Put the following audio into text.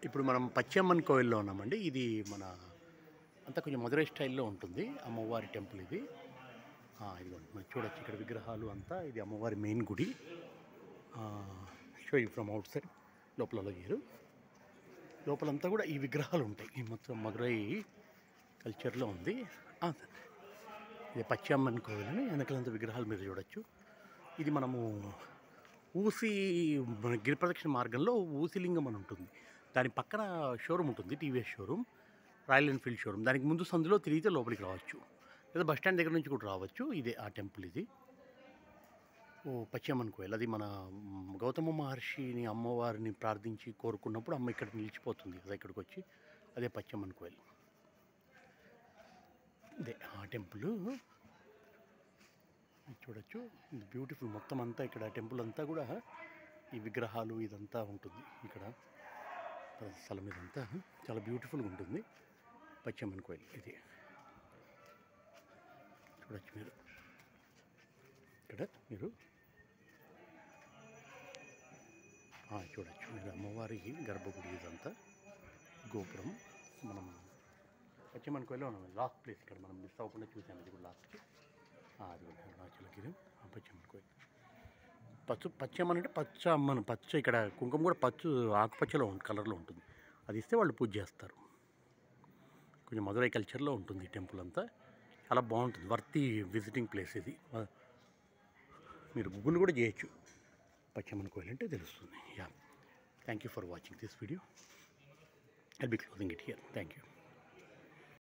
ఇప్పుడు మనం పచ్చమ్మన్ కోవిల్లో ఉన్నామండి ఇది మన అంతా కొంచెం మధురై స్టైల్లో ఉంటుంది అమ్మవారి టెంపుల్ ఇది ఆ, ఇదిగోండి మనం చూడొచ్చు ఇక్కడ విగ్రహాలు అంతా ఇది అమ్మవారి మెయిన్ గుడి show you from outside లోపల చేయరు లోపలంతా కూడా ఈ విగ్రహాలు ఉంటాయి ఈ మొత్తం మధురై కల్చర్లో ఉంది ఆ, ఇది పచ్చమ్మన్ కోవిల్ అని వెనకలంతా విగ్రహాలు మీరు చూడొచ్చు ఇది మనము ఊసి మన గిరి ప్రదక్షిణ మార్గంలో ఊసిలింగం అని ఉంటుంది దాని పక్కన షోరూమ్ ఉంటుంది TVS showroom royal enfield showroom దానికి ముందు సందులో తిరిగితే లోపలికి రావచ్చు లేదా బస్ స్టాండ్ దగ్గర నుంచి కూడా రావచ్చు ఇదే ఆ టెంపుల్ ఇది ఓ పశ్చిమన్ కోయిల్ అది మన మ్, గౌతమ మహర్షిని అమ్మవారిని ప్రార్థించి కోరుకున్నప్పుడు అమ్మ ఇక్కడ నిలిచిపోతుంది కదా ఇక్కడికి వచ్చి అదే పశ్చిమన్ కోయిల్ ఇదే ఆ టెంపుల్ చూడొచ్చు ఇది బ్యూటిఫుల్ మొత్తం అంతా ఇక్కడ టెంపుల్ అంతా కూడా ఈ విగ్రహాలు ఇదంతా ఉంటుంది ఇక్కడ స్థలం ఇదంతా చాలా బ్యూటిఫుల్గా ఉంటుంది పశ్చిమన్ కోయిల్ ఇది చూడొచ్చు మీరు ఇక్కడ మీరు ఆ, చూడొచ్చు మీరు అమ్మవారి గర్భగుడి ఇదంతా గోపురం మనం పశ్చిమన్ కోయిల్లో ఉన్నాం లాస్ట్ ప్లేస్ ఇక్కడ మనం మిస్ అవ్వకుండా చూసాము ఇది కూడా లాస్ట్కి అది కూడా అరుణాచలగిరి ఆ పశ్చిమన్ కోయిల్ పచ్చు పచ్చమ్మన్ అంటే పచ్చ అమ్మను పచ్చ ఇక్కడ కుంకుమ కూడా పచ్చు ఆకుపచ్చలో ఉంటుంది కలర్లో ఉంటుంది అది ఇస్తే వాళ్ళు పూజ చేస్తారు కొంచెం మధురై కల్చర్లో ఉంటుంది ఈ టెంపుల్ అంతా చాలా బాగుంటుంది వర్తి విజిటింగ్ ప్లేస్ ఇది ఆ, మీరు గూగుల్ కూడా చేయొచ్చు పచ్చమ్మన్ కోయిల్ అంటే తెలుస్తుంది yeah thank you for watching this video I'll be closing it here thank you